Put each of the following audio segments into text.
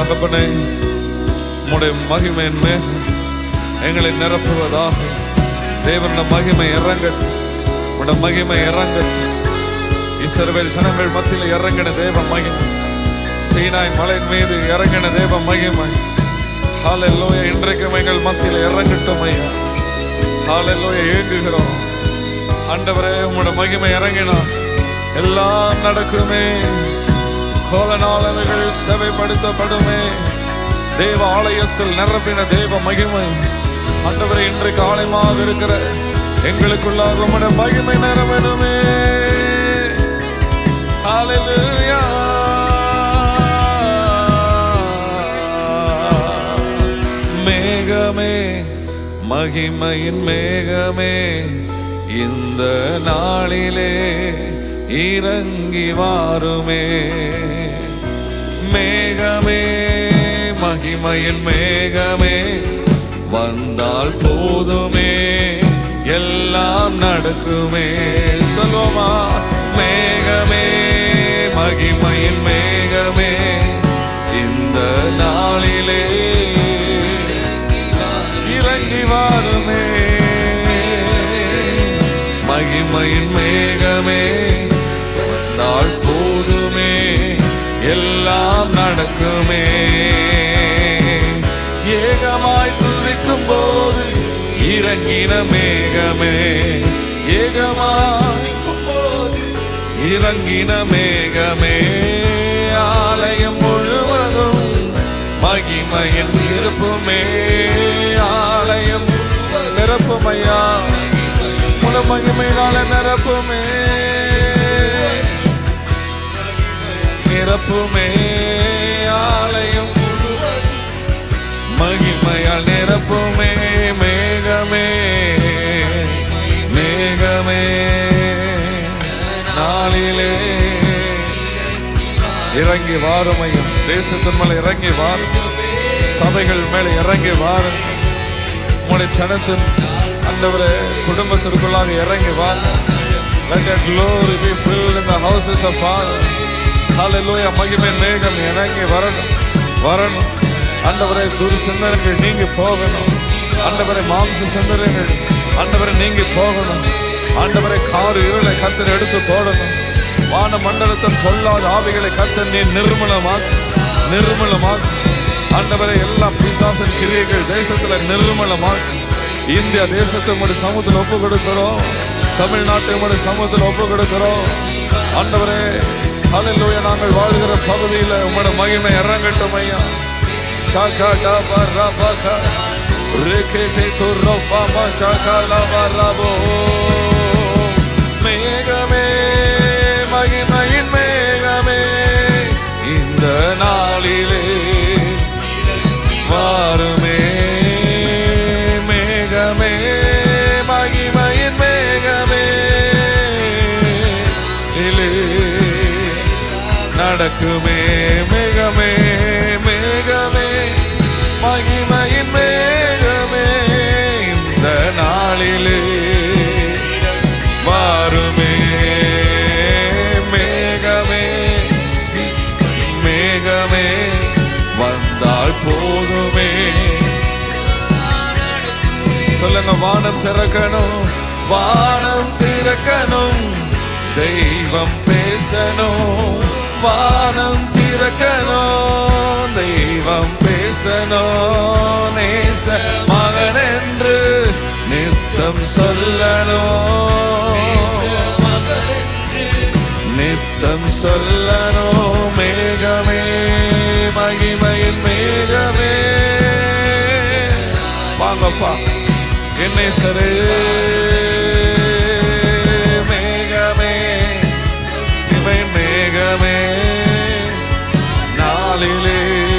தகப்பனே உம்முடைய மகிமையின் மேல் எங்களை நிரப்புவதாக தேவனுடைய மகிமை இறங்கட்டும் உம்முடைய மகிமை இறங்கட்டும் இஸ்ரவேல் ஜனங்கள் மத்தியில் இறங்கின தேவ மகிமை சீனாய் மலையின் மீது இறங்கின தேவ மகிமை ஹalleluya இன்றைக்கும் எங்கள் மத்தியில் இறங்கட்டும் ஐயா ஹalleluya ஏங்குகிறோம் ஆண்டவரே உம்முடைய மகிமை இறங்கினா எல்லாம் நடக்குமே கோலநாளவைகள் செவைப்படுத்தப்படுமே தேவ ஆலயத்தில் நிரம்பின தேவ மகிமை ஆண்டவரே இன்றைக்கு ஆலயமாக இருக்கிற எங்களுக்குள்ளாக உம்முடைய மகிமை நிரம்பணுமே ஹalleluya மேகமே மகிமையின் மேகமே இந்த நாளிலே இறங்கி வாருமே மேகமே மகிமையின் மேகமே வந்தால் போதுமே எல்லாம் நடக்குமே சொல்லுவோமா மேகமே மகிமையின் மேகமே இந்த நாளிலே இறங்கி வாருமே மகிமையின் மேகமே வந்தால் போதுமே எல்லாம் நடக்குமே ஏகமாய் துதிக்கும் போது இறங்கின மேகமே ஏகமாய் இறங்கின மேகமே ஆலயம் முழுவதும் மகிமையின் நிரப்புமே ஆலயம் நிரப்புமையா முழு மகிமையினால நிரப்புமே நிரப்புமே ஆலயம் மகிமையால் நிரப்புமே மேகமே மேகமே நாளிலே இறங்கி வாரும் ஐயம் தேசத்தின் மேல இறங்கி வாரும் சபைகள் மேல இறங்கி வாரும் உங்களுடைய சனத்தின் அந்தவரே குடும்பத்திற்குள்ளாக இறங்கி வாரும் Let your glory be filled in the houses of Father. Hallelujah. மகிமை மேகம் இறங்கி வரணும் வரணும் ஆண்டவரே துர் சிந்தனைகள் நீங்கி போகணும் ஆண்டவரே மாம்ச சிந்தனைகள் ஆண்டவரை நீங்கி போகணும் ஆண்டவரை காரு இருளை கத்தர் எடுத்து போடணும் வான மண்டலத்தின் பொல்லாத ஆவிகளை கத்தர் நீ நிர்மலமாக்கு நிர்மலமாக்கு ஆண்டவரை எல்லா பிசாசன் கிரியைகள் தேசத்துல நிர்மலமாக்கு இந்திய தேசத்தை உங்களுடைய சமூகத்தில் ஒப்பு கொடுக்கிறோம் தமிழ்நாட்டை உங்களுடைய சமூகத்தில் ஒப்பு கொடுக்கிறோம் ஆண்டவரே ஹalleluya நாங்கள் வாழ்கிற பகுதியில் உங்களுடைய மகிமை இறங்கட்டும் ஐயா ஷாகா டாபா ராபாகா ரேகேடே துரோஃபா மஷாகா லாபா ராபோ மேகமே மகிமையின் மேகமே இந்த நாளிலே வாருமே மேகமே மகிமையின் மேகமே இலே நடக்குமே மேகமே மேகமே மகிமையின் மேகமே இந்த நாளிலே வாருமே மேகமே மேகமே வந்தால் போதுமே சொல்லுங்க வானம் திறக்கணும் வானம் திறக்கணும் தெய்வம் பேசணும் வானம் திறக்கணும் தெய்வம் பேசணும் நேச மகன் என்று நித்தம் சொல்லணும் நித்தம் சொல்லணும் மேகமே மகிமையின் மேகமே வாங்கப்பா என்னை சரே மேகமே இவை மேகமே நாளிலே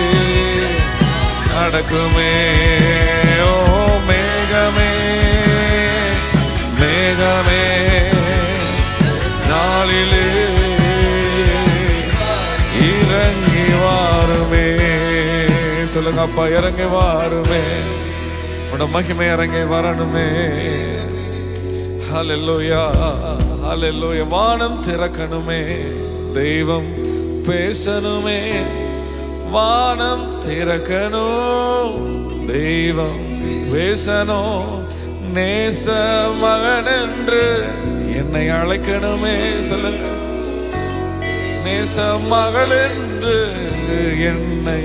நடக்குமே ஓ மேகமே மேகமே நாளிலே இறங்கி வாருமே சொல்லுங்க அப்பா இறங்கி வாருமே உட மகிமை இறங்கி வரணுமே ஹalleluya ஹalleluya வானம் திறக்கணுமே தெய்வம் பேசணுமே வானம் திறக்கணும் தெய்வம் பேசணும் நேச மகன் என்று என்னை அழைக்கணுமே சொல்லுங்க நேச மகள் என்று என்னை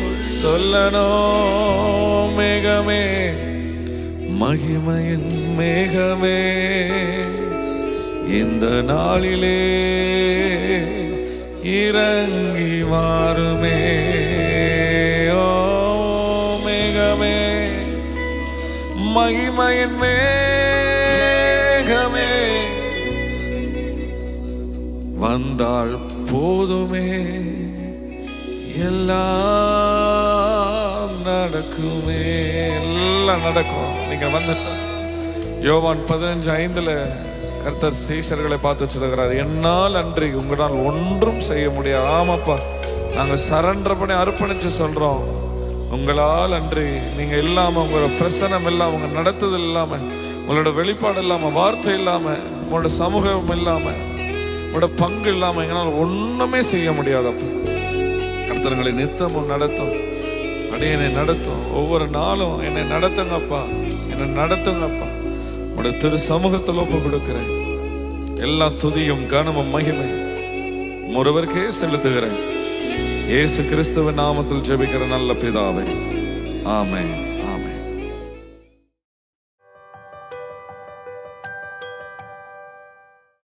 சொல்லணும் மேகமே மகிமையின் மேகமே இந்த நாளிலே இறங்கி வாருமே ஓ மேகமே மகிமையின் மேகமே வந்தால் போதுமே எல்லாம் நடக்குமே எல்லாம் நடக்கும் நீங்க வந்துட்டு யோவான் பதினஞ்சு ஐந்துல கர்த்தர் சீஷர்களை பார்த்து சொல்லுகிறார் என்னால் அன்றி உங்களால் ஒன்றும் செய்ய முடியாது ஆமாப்பா நாங்க சரண்டர் பண்ணி அர்ப்பணிச்சு சொல்றோம் உங்களால் அன்றி நீங்க இல்லாம உங்களோட பிரசனம் இல்லாம உங்க நடத்துதல் இல்லாம உங்களோட வெளிப்பாடு இல்லாம வார்த்தை இல்லாம உங்களோட சமூகம் இல்லாம உங்களோட பங்கு இல்லாம எங்களால் ஒண்ணுமே செய்ய முடியாதப்பா கர்த்தர்களை நித்தமும் நடத்தும் அடியனை நடத்தும் ஒவ்வொரு நாளும் என்னை நடத்துங்கப்பா என்னை நடத்துங்கப்பா உடைய திரு சமூகத்தில் ஒப்பு கொடுக்கிறேன் எல்லா துதியும் கனமும் மகிமை ஒருவருக்கே செலுத்துகிறேன் இயேசு கிறிஸ்துவ நாமத்தில் ஜெபிக்கிற நல்ல பிதாவே ஆமென்